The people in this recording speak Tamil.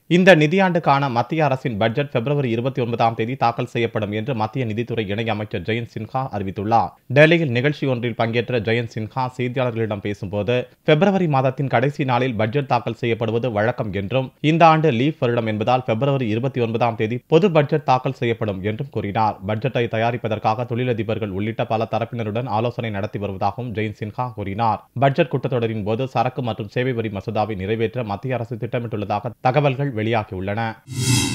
இந்த நிதியாண்டுக்கான மத்திய அரசின் பட்ஜெட் பிப்ரவரி இருபத்தி ஒன்பதாம் தேதி தாக்கல் செய்யப்படும் என்று மத்திய நிதித்துறை இணையமைச்சர் ஜெயந்த் சின்ஹா அறிவித்துள்ளார் டெல்லியில் நிகழ்ச்சி ஒன்றில் பங்கேற்ற ஜெயந்த் சின்ஹா செய்தியாளர்களிடம் பேசும்போது பிப்ரவரி மாதத்தின் கடைசி நாளில் பட்ஜெட் தாக்கல் செய்யப்படுவது வழக்கம் என்றும் இந்த ஆண்டு லீப் வருடம் என்பதால் பிப்ரவரி இருபத்தி ஒன்பதாம் தேதி பொது பட்ஜெட் தாக்கல் செய்யப்படும் என்றும் கூறினார் பட்ஜெட்டை தயாரிப்பதற்காக தொழிலதிபர்கள் உள்ளிட்ட பல தரப்பினருடன் ஆலோசனை நடத்தி வருவதாகவும் ஜெயந்த் சின்ஹா கூறினார் பட்ஜெட் கூட்டத்தொடரின் போது சரக்கு மற்றும் சேவை வரி மசோதாவை நிறைவேற்ற மத்திய அரசு திட்டமிட்டுள்ளதாக தகவல்கள் வெளியாகியுள்ளன